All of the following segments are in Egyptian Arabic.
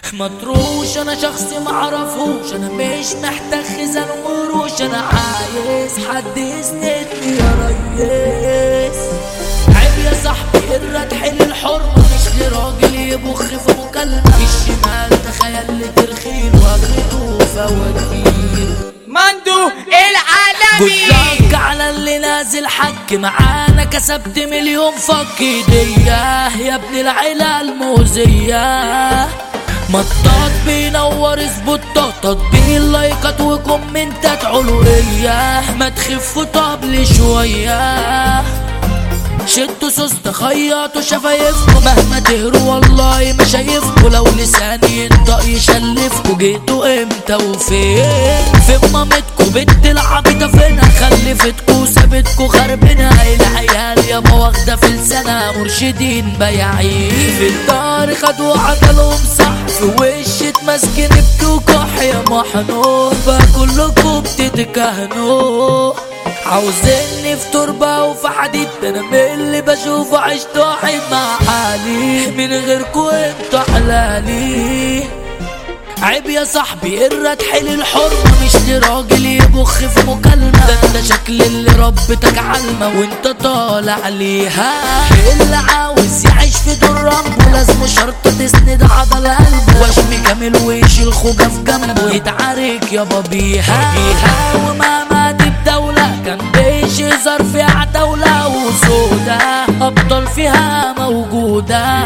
مطروش انا شخص معرفوش انا مش محتاج خزان وقروش انا عايز حد يسندني يا ريس عيب يا صاحبي الردح للحرمة مش لراجل يبخ في مكالمة الشمال تخيل لي ترخيل واخرته فواتير مندو العالمي جزاك على اللي نازل حك معانا كسبت مليون فك ايديا يا ابن العيلة المؤذية مطاط بينور سبوتات تطبيق لايكات وكومنتات علوية ما تخفوا طبل شوية شدوا سوست خيطوا شفايفكوا مهما تهروا والله ما شايفكوا لو لساني ينطق يشلفكوا جيتوا امتى وفين فين مامتكوا بنت العبيطة فينها خلفتكوا سابتكوا خربنا العيال يابا واخدة في لسانها مرشدين بياعين في الدار خدوا عدلهم صح في وش اتمسكن ابكوا كح يا محنون بقى كلكوا بتتكهنوا عاوزيني في تربة وفي حديد ده انا من اللي بشوفه عشت واحد مع حالي من غيركوا انتوا حلالي عيب يا صاحبي الردح للحرمة مش لراجل يبخ في مكالمة ده انت شكل اللي ربتك علمة وانت طالع ليها اللي عاوز يعيش في دور رامبو لازم شرط تسند عضل قلبه وشم كامل ويشيل خوجة في جنبه يتعارك يابا بيها بيها ومهما دي بدولة كان بيشزر في عتاولة وسودة أبطال فيها موجودة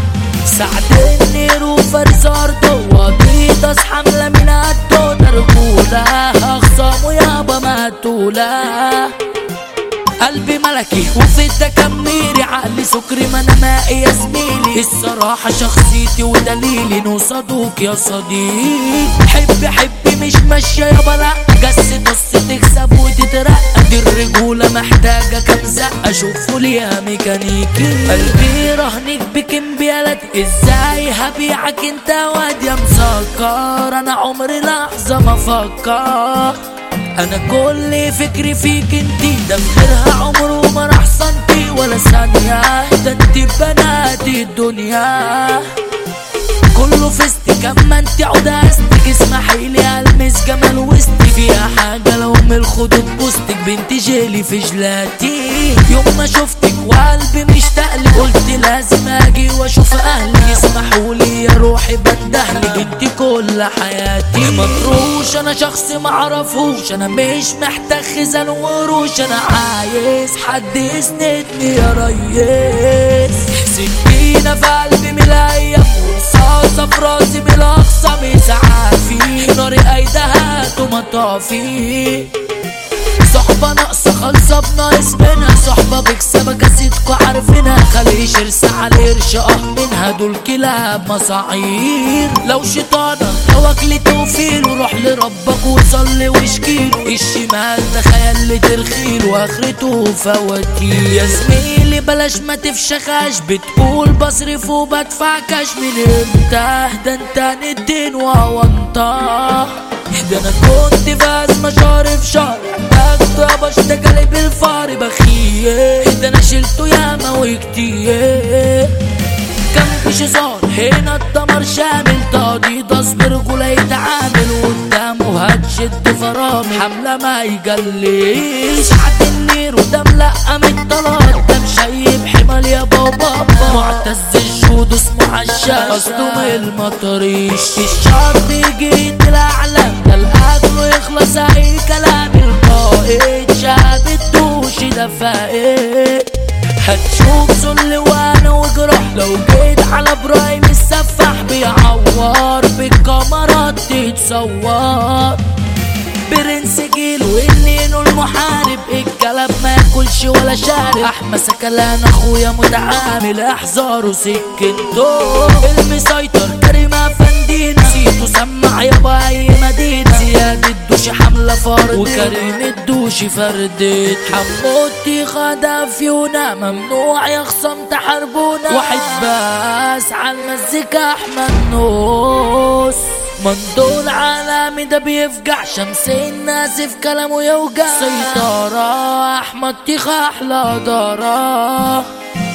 سعد النير وفارس أرضه وأديداس حملة من قده ترجولة أخصامه يابا مقتولة قلبي ملكي وفي التكميري عقلي سكري ما انا مائي يا زميلي الصراحة شخصيتي ودليلي نوصدوك يا صديق حبي حبي مش ماشية يا بلا جس نص تكسب وتترقى دي الرجولة محتاجة كام زقة شوفوا ليها ميكانيكي قلبي رهنك بكمبيالات ازاي هبيعك انت واد يا مسكر انا عمري لحظة ما فكر انا كل فكري فيك انتي ده في غيرها عمره ما راح سنتي ولا ثانية ده انتي بناتي الدنيا كله فستي كما انتي عداستك اسمحي لي المس جمال وسطي فيها حاجة لو من الخدود بوستك بنت جيلي في جلاتي يوم ما شفتك وقلبي مشتاق لك قلت لازم اجي واشوف اهلي يسمحوا لي يا روحي بندهلك انتي كل حياتي مطروش انا شخص معرفوش انا مش محتاج خزان وقروش انا عايز حد يسندني يا ريس سكينة في قلبي من الايام ورصاصة في راسي من الاقصى مسعافي ناري ايدها مطافي صحبة ناقصة خالصة بناقص منها صحبة بكسبك اسيدكوا عارفينها خلي شرس على قرش اه منها دول كلاب مصاعير لو شيطانك هواك لتوفيل وروح لربك وصلي واشكيله الشمال ده خيال لترخيل واخرته فواتير يا زميلي بلاش ما تفشخاش بتقول بصرف وبدفع كاش من امتى ده انت ندين وونطه ده انا كنت في ازمه شهر في شهر احتاجته يا بشتغل بالفار بخيه ده انا شلته ياما وكتير كان مفيش هزار هنا الدمر شامل تقضيض اصبر رجوله يتعامل قدامه هتشد فرامل حمله ما يجليش حد النير وده ملقم الطلاق ده مشيب حمل يا بابا معتز الجود اسمه عشاش قصده من المطريش الشر يجي الاعلام ده الاكل يخلص اي كلام القائد شاب الدوش ده فائد هتشوف ذل وانا وجرح لو جيت على ابراهيم السفاح بيعور بالكاميرات تتصور برنس جيل والنينو المحارب الكلام ما ياكلش ولا شارب احمى سكلان اخويا متعامل احذاره سكنته المسيطر كريم افندينا سيتو سمع يابا اي مدينه زياد الدوشي حمله فرد وكريم الدوشي فردت حموتي خدا فيونا ممنوع يا خصم تحاربونا واحد بس على المزيكا احمد نوس مندول عالمي ده بيفجع شمس الناس في كلامه يوجع سيطرة احمد تيخ احلى دارة